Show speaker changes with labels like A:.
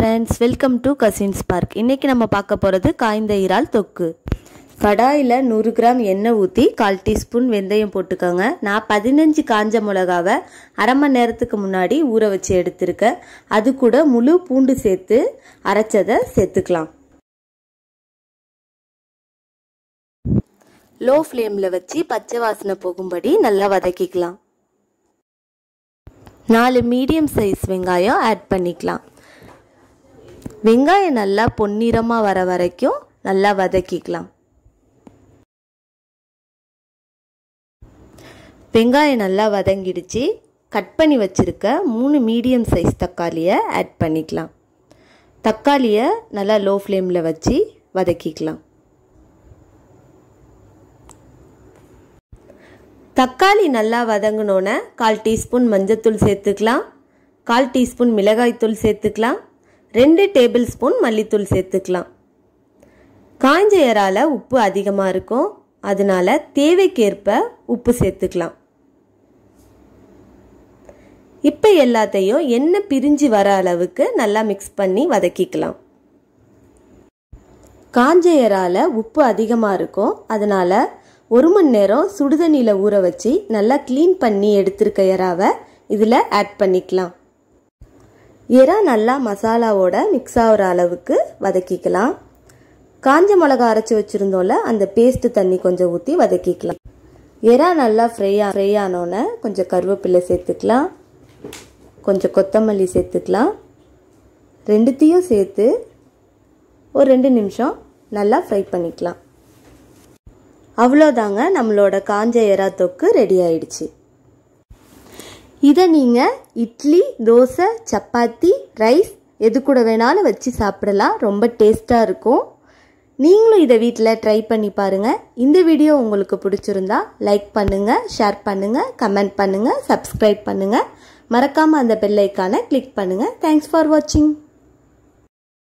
A: friends welcome to cousins park இன்றைக்கி நம்ம பார்க்க போகிறது காய்ந்த இறால் தொக்கு கடாயில் நூறு கிராம் எண்ணெய் ஊற்றி கால் டீஸ்பூன் வெந்தயம் போட்டுக்கோங்க நான் பதினஞ்சு காஞ்ச மிளகாவை அரை மணி நேரத்துக்கு முன்னாடி ஊற வச்சு எடுத்திருக்கேன் அது கூட முழு பூண்டு சேர்த்து அரைச்சதை சேர்த்துக்கலாம் லோ ஃப்ளேமில் வச்சு பச்சை வாசனை போகும்படி நல்லா வதக்கிக்கலாம் நாலு மீடியம் சைஸ் வெங்காயம் ஆட் பண்ணிக்கலாம் வெங்காயம் நல்லா பொன்னிறமாக வர வரைக்கும் நல்லா வதக்கிக்கலாம் வெங்காயம் நல்லா வதங்கிடுச்சு கட் பண்ணி வச்சுருக்க மூணு மீடியம் சைஸ் தக்காளியை ஆட் பண்ணிக்கலாம் தக்காளியை நல்லா லோ ஃப்ளேமில் வச்சு வதக்கிக்கலாம் தக்காளி நல்லா வதங்கினோன்னே கால் டீஸ்பூன் மஞ்சத்தூள் சேர்த்துக்கலாம் கால் டீஸ்பூன் மிளகாய்த்தூள் சேர்த்துக்கலாம் ரெண்டு டேபிள் ஸ்பூன் மல்லித்தூள் சேர்த்துக்கலாம் காய்ஞ்ச இறால உப்பு அதிகமாக இருக்கும் அதனால தேவைக்கேற்ப உப்பு சேர்த்துக்கலாம் இப்போ எல்லாத்தையும் எண்ணெய் பிரிஞ்சு வர அளவுக்கு நல்லா மிக்ஸ் பண்ணி வதக்கிக்கலாம் காஞ்ச இறால உப்பு அதிகமாக இருக்கும் அதனால ஒரு மணி நேரம் சுடுதண்ணியில் ஊற வச்சு நல்லா க்ளீன் பண்ணி எடுத்திருக்க இறாவை இதில் ஆட் பண்ணிக்கலாம் இறா நல்லா மசாலாவோட மிக்ஸ் ஆகிற அளவுக்கு வதக்கிக்கலாம் காஞ்ச மிளகா அரைச்சி வச்சுருந்தோம்ல அந்த பேஸ்ட் தண்ணி கொஞ்சம் ஊற்றி வதக்கிக்கலாம் இறா நல்லா ஃப்ரை ஃப்ரை ஆனோன்னே கொஞ்சம் கருவேப்பிலை சேர்த்துக்கலாம் கொஞ்சம் கொத்தமல்லி சேர்த்துக்கலாம் ரெண்டுத்தையும் சேர்த்து ஒரு ரெண்டு நிமிஷம் நல்லா ஃப்ரை பண்ணிக்கலாம் அவ்வளோதாங்க நம்மளோட காஞ்ச எறா தொக்கு ரெடி ஆயிடுச்சு இதை நீங்கள் இட்லி தோசை சப்பாத்தி ரைஸ் எது கூட வேணாலும் வச்சு சாப்பிடலாம் ரொம்ப டேஸ்ட்டாக இருக்கும் நீங்களும் இதை வீட்டில் ட்ரை பண்ணி பாருங்கள் இந்த வீடியோ உங்களுக்கு பிடிச்சிருந்தா லைக் பண்ணுங்கள் ஷேர் பண்ணுங்கள் கமெண்ட் பண்ணுங்கள் சப்ஸ்கிரைப் பண்ணுங்கள் மறக்காமல் அந்த பெல் ஐக்கானை கிளிக் பண்ணுங்கள் தேங்க்ஸ் ஃபார் வாட்சிங்